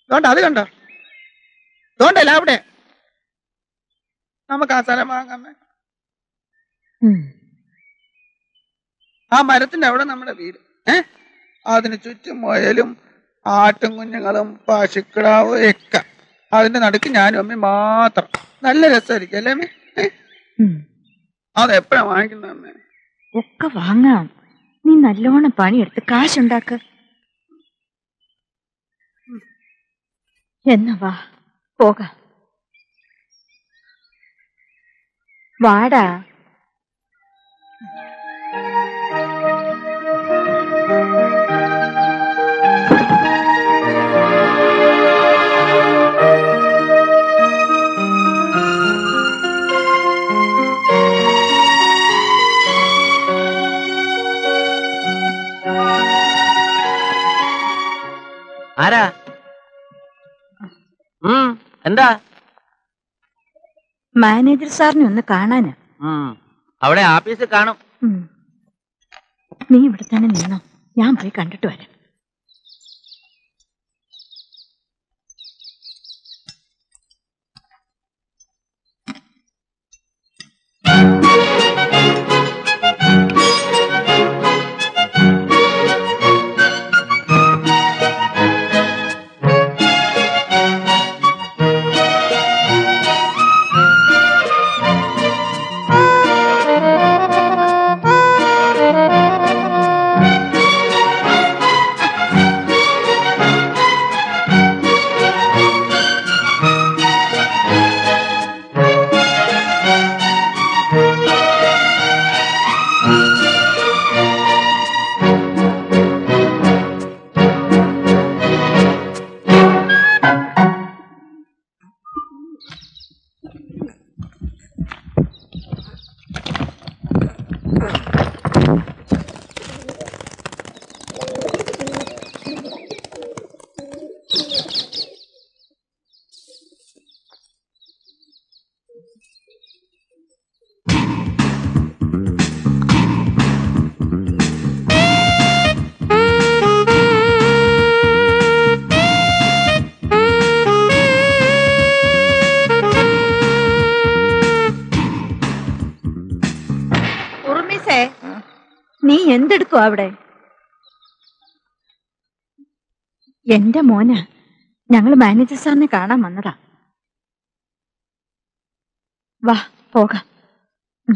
അതുകൊണ്ട് അത് കണ്ടോ അതുകൊണ്ടല്ല അവിടെ നമുക്ക് ആ സ്ഥലം വാങ്ങാമേ ആ മരത്തിന്റെ അവിടെ നമ്മുടെ വീട് ഏ അതിന് ചുറ്റും മുയലും ആട്ടും കുഞ്ഞുങ്ങളും പശുക്കിടാവും ഒക്കെ അതിന്റെ നടുക്ക് ഞാനും അമ്മയും മാത്രം നല്ല രസമായിരിക്കും അല്ലേ അമ്മേ ഏ? അത് എപ്പോഴാ വാങ്ങിക്കുന്നത് അമ്മേ ഒക്കെ വാങ്ങാം നീ നല്ലോണം പണിയെടുത്ത് കാശുണ്ടാക്ക് എന്നാ വാ പോകാം വാടാ ആരാ ഉം എന്താ മാനേജർ സാറിനെ ഒന്ന് കാണാനാ ഉം അവിടെ ആഫീസിൽ കാണും ഉം. നീ ഇവിടെ തന്നെ നിന്നോ ഞാൻ പോയി കണ്ടിട്ട് വരാം ഉറുമിസേ നീ എന്തെടുക്കുവാ അവിടെ എന്റെ മോന ഞങ്ങൾ മാനേജർ സാറിനെ കാണാൻ വന്നതാ വാ പോകാം ഉം.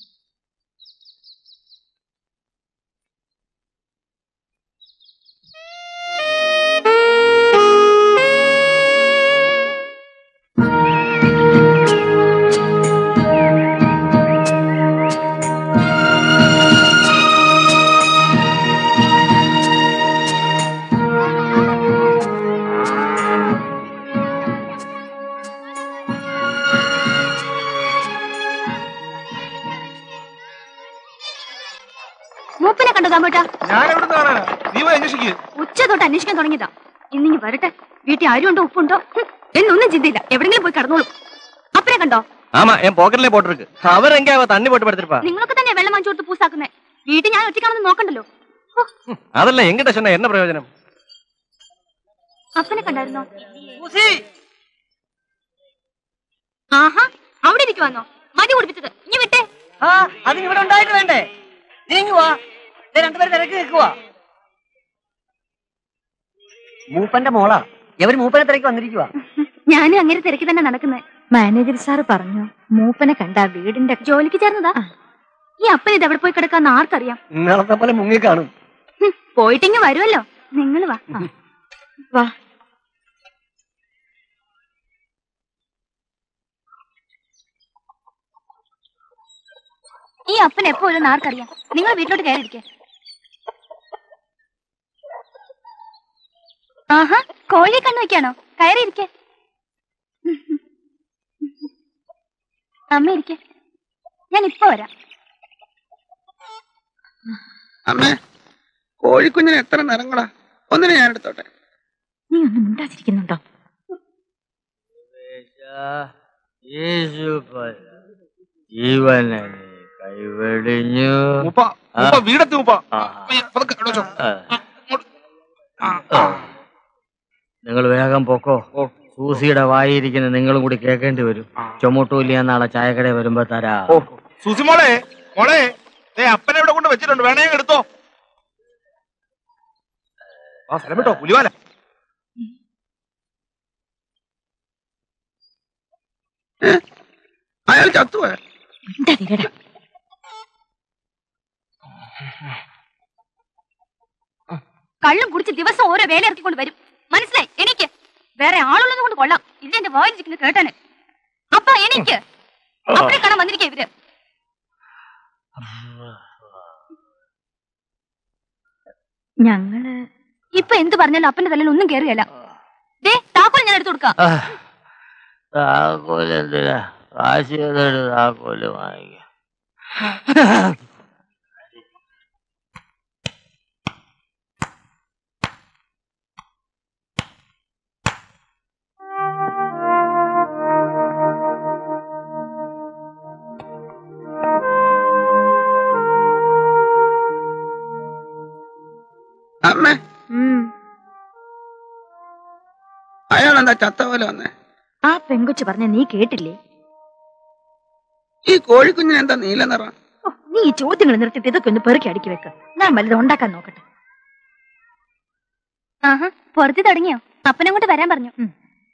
മൂപ്പനെ കണ്ടോ താമ്പോട്ടാ ഞാൻ എവിടെ കാണാനാ നീ പോയി അന്വേഷിക്കുക ഉച്ച തൊട്ട് അന്വേഷിക്കാൻ തുടങ്ങിയതാ ഇന്നിങ്ങി വരട്ടെ വീട്ടിൽ ആരും ഉണ്ടോ ഉപ്പുണ്ടോ ഹും, എന്നൊന്നും ചിന്തയില്ല എവിടെങ്കിലും പോയി കടന്നോളൂ അപ്പനെ കണ്ടോ ஆமா என் பாக்கெட்லயே போட்டிருக்கு அவர் எங்க அவ தண்ணி போட்டு படுத்திருப்பா നിങ്ങളൊക്കെ തന്നെ വെള്ളം വാങ്ങിച്ചു കൊടുത്ത് പൂസാക്കുന്നേ വീട്ടിൽ ഞാൻ ഒറ്റയ്ക്കാണെന്ന് നോക്കണ്ടല്ലോ ഹോ, அதெல்லாம் எங்கிட்ட சொன்ன என்ன பிரயோஜனம் അപ്പനെ കണ്ടായിരുന്നോ ആഹാ അവിടെ ഇരിക്കുവാന്നോ മതി കുടിപ്പിച്ചത് ഇനി വിട്ടേ ആ അതിന് ഇവിടെ ഉണ്ടായിട്ട് വേണ്ടേ നീങ്ങുവാ ദേ രണ്ടുപേരും തിരക്ക് നിൽക്കുവാ മൂപ്പന്റെ മോളാ എവര് മൂപ്പനെ തിരക്ക് വന്നിരിക്കുവാ ഞാനും അങ്ങനെ തിരക്കി തന്നെ നടക്കുന്നേ മാനേജർ സാറ് പറഞ്ഞു മൂപ്പനെ കണ്ട വീടിന്റെ ജോലിക്ക് ചേർന്നതാ ഈ അപ്പൻ ഇത് എവിടെ പോയി കിടക്കാന്ന് ആർക്കറിയാം ഇന്നലത്തെ പോലെ മുങ്ങി കാണും ഹും, പോയിട്ടിങ്ങ് വരുമല്ലോ നിങ്ങൾ വാ വാ ഈ അപ്പൻ എപ്പോഴും ആർക്കറിയാം നിങ്ങൾ വീട്ടിലോട്ട് കയറിയിരിക്കെ ആഹാ കോഴിയെ കണ്ണു വെക്കാണോ കയറിയിരിക്കെ അമ്മ ഇരിക്കെ ഞാൻ ഇപ്പൊ വരാം അമ്മേ കോഴിക്കുഞ്ഞിന് എത്ര നിറങ്ങളാ ഒന്നിനെ ഞാൻ എടുത്തോട്ടെ നീ ഒന്നും മിണ്ടാതിരിക്കുന്നുണ്ടോ ജീവനെ കൈവെടിഞ്ഞു ഉപ്പ ഉപ്പ വീടെത്തി ഉപ്പ ആ. പതുക്കെ ഇവിടെ വെച്ചോ. ആ. ആ, ആ. നിങ്ങൾ വേഗം പോക്കോ ഓ. സൂസിയുടെ വായിരിക്കുന്ന നിങ്ങളും കൂടി കേൾക്കേണ്ടി വരും ചുമട്ടൂലിയ നാളെ ചായക്കടയിൽ വരുമ്പോ തരാ ഓ സൂസി മോളെ മോളെ ദേ അപ്പനെ ഇവിടെ കൊണ്ട് വെച്ചിട്ടുണ്ട് വേണേ അങ്ങ് എടുത്തോ ആ സ്ഥലം വിട്ടോ പുലിവാല അയാൾ ചത്തുപോയ എന്താ തീരടാ കള്ളും കുടിച്ച് ദിവസം ഓരോ വേല ഇറക്കിക്കൊണ്ട് വരും മനസ്സിലായി എനിക്ക് വേറെ ആളുള്ളത് കൊണ്ട് കൊള്ളാം ഇതെന്റെ വായിച്ചിരിക്കുന്നത് കേട്ടാന് അപ്പ എനിക്ക് അപ്പഴേ കാണാൻ വന്നിരിക്കുക ഇവര് ഞങ്ങള് ഇപ്പൊ എന്ത് പറഞ്ഞാലും അപ്പന്റെ തലയിൽ ഒന്നും കേറുകയല്ല ദേ താക്കോൽ ഞാൻ എടുത്തു കൊടുക്കാം താക്കോല് എന്തിനാ കാശ് ചെയ്തിട്ട് താക്കോല് വാങ്ങിക്കാം അമ്മേ ഉം, അയാൾ എന്താ ചത്ത പോലെ വന്നേ ആ പെങ്കൊച്ചു പറഞ്ഞ നീ കേട്ടില്ലേ ഈ കോഴിക്കുഞ്ഞിന് എന്താ നീല നിറം ഓ, നീ ഈ ചോദ്യങ്ങൾ നിർത്തിയിട്ട് ഇതൊക്കെ ഒന്ന് പെറുക്കി അടുക്കി വെക്ക ഞാൻ വലുത് ഉണ്ടാക്കാൻ നോക്കട്ടെ ആഹാ പുറത്ത് തുടങ്ങിയോ അപ്പനങ്ങോട്ട് വരാൻ പറഞ്ഞു ഉം.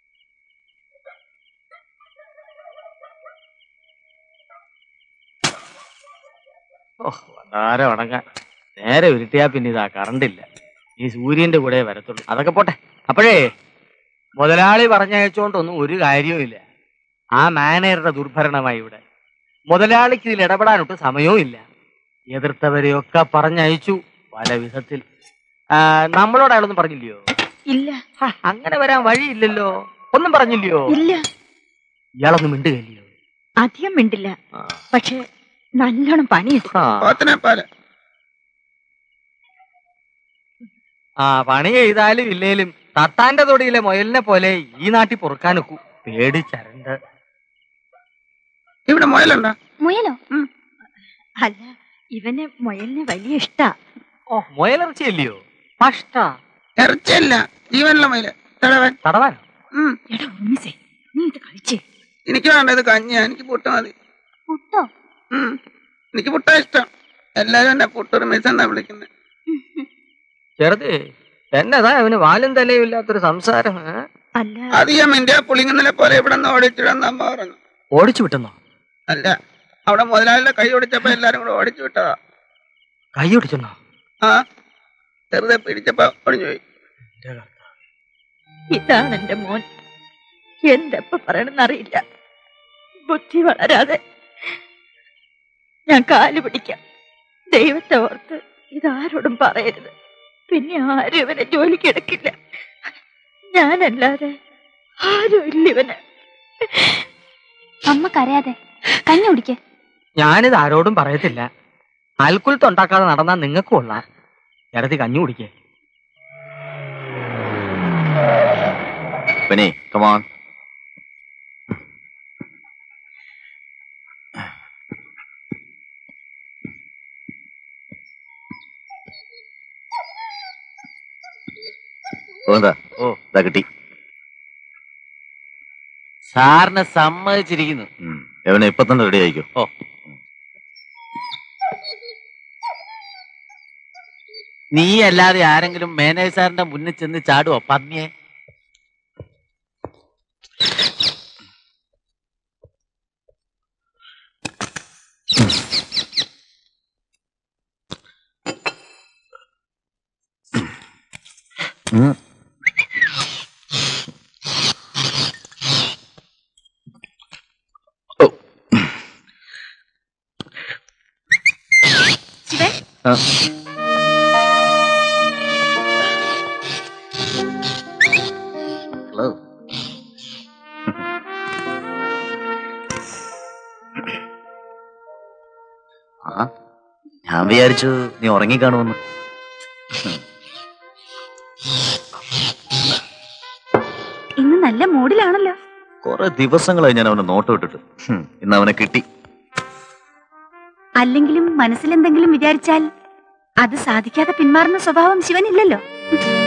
നേരെ ഉണങ്ങാൻ നേരെ ഉരുട്ടിയാ പിന്നെ ഇതാ കറണ്ടില്ല ഈ സൂര്യന്റെ കൂടെ വരത്തുള്ളൂ അതൊക്കെ പോട്ടെ അപ്പോഴേ മുതലാളി പറഞ്ഞയച്ചോണ്ടൊന്നും ഒരു കാര്യവുമില്ല ആ മാനേജറുടെ ദുർഭരണമായി ഇവിടെ മുതലാളിക്ക് ഇതിൽ ഇടപെടാനൊട്ട് സമയവും ഇല്ല എതിർത്തവരെയൊക്കെ പറഞ്ഞയച്ചു പല വിധത്തിൽ ആ, നമ്മളോട് അയാളൊന്നും പറഞ്ഞില്ലയോ ഇല്ല ഹ, അങ്ങനെ വരാൻ വഴിയില്ലല്ലോ ഒന്നും പറഞ്ഞില്ലയോ ഇല്ല ഇയാളൊന്നും മിണ്ടുകയില്ലയോ അധികം മിണ്ടില്ല പക്ഷെ നല്ലോണം പണിയെടുക്കും ആ പോത്തിനെ പോലെ ആ പണി ചെയ്താലും ഇല്ലേലും തട്ടാന്റെ തൊടിയിലെ മുയലിനെ പോലെ ഈ നാട്ടിൽ പൊറുക്കാനൊക്കൂ പേടിച്ചരണ്ട് ഇവിടെ മുയലുണ്ടോ മുയലോ അല്ല ഇവന് മുയലിന് വലിയ ഇഷ്ടാ ഓ മുയലിറച്ചിയല്ലയോ പഷ്ട ഇറച്ചിയല്ല ജീവനുള്ള മുയല് തടവൻ തടവാനോ ഉം എടാ ഉമ്മിസേ നീ ഇത് കഴിച്ചേ എനിക്ക് വേണ്ട ഇത് കഞ്ഞിയാ എനിക്ക് പുട്ട് മതി പുട്ടോ ഉം എനിക്ക് പുട്ടാ ഇഷ്ടം എല്ലാരും എന്നെ പുട്ടൊരു മിസ് എന്നാ വിളിക്കുന്നത് ചെറുത് എന്നതാ അവന് വാലും തലയും ഇല്ലാത്തൊരു സംസാരം ഏ? അല്ല അധികം ഇന്ത്യ പുളിങ്ങുന്നതിനെ പോലെ ഇവിടെ നിന്ന് ഓടിച്ചിടാൻ അമ്മ പറഞ്ഞു ഓടിച്ചു വിട്ടെന്നോ അല്ല അവിടെ മുതലാളിയുടെ കൈ ഓടിച്ചപ്പോ എല്ലാരും കൂടെ ഓടിച്ചു വിട്ടതാ കൈ ഓടിച്ചെന്നോ ആ വെറുതെ പിടിച്ചപ്പോ ഒടിഞ്ഞു പോയി ഇതാണ് എന്റെ മോൻ എന്തെപ്പ പറയണമെന്നറിയില്ല ബുദ്ധി വളരാതെ ഞാൻ കാല് പിടിക്കാം ദൈവത്തെ ഓർത്ത് ഇതാരോടും പറയരുത് പിന്നെ ആരും ഇവനെ ജോലിക്ക് എടുക്കില്ല ഞാനല്ലാതെ ആരും ഇല്ല ഇവന് അമ്മ കരയാതെ കഞ്ഞി കുടിക്കേ ഞാനിത് ആരോടും പറയത്തില്ല അൽക്കുലത്ത് ഉണ്ടാക്കാതെ നടന്നാൽ നിങ്ങൾക്ക് കൊള്ളാം ഇടത്തി കഞ്ഞി കുടിക്കേ Benny, come on. എന്താ ഓ ഇതാ കിട്ടി സാറിനെ സമ്മതിച്ചിരിക്കുന്നു ഉം. എവനെ ഇപ്പൊ തന്നെ റെഡി ആയിക്കോ ഓ നീ അല്ലാതെ ആരെങ്കിലും മാനേജ് സാറിന്റെ മുന്നിൽ ചെന്ന് ചാടുവോ പന്നിയെ ഉം. ഓ. ശിവൻ ആ. ഹലോ ആ ഞാൻ വിചാരിച്ചു നീ ഉറങ്ങിക്കാണുമെന്ന് ഇന്ന് നല്ല മൂഡിലാണല്ലോ കുറെ ദിവസങ്ങളായി ഞാൻ അവനെ നോട്ടം ഇട്ടിട്ട് ഹും, ഇന്ന് അവനെ കിട്ടി അല്ലെങ്കിലും മനസ്സിലെന്തെങ്കിലും വിചാരിച്ചാൽ അത് സാധിക്കാതെ പിന്മാറുന്ന സ്വഭാവം ശിവനില്ലല്ലോ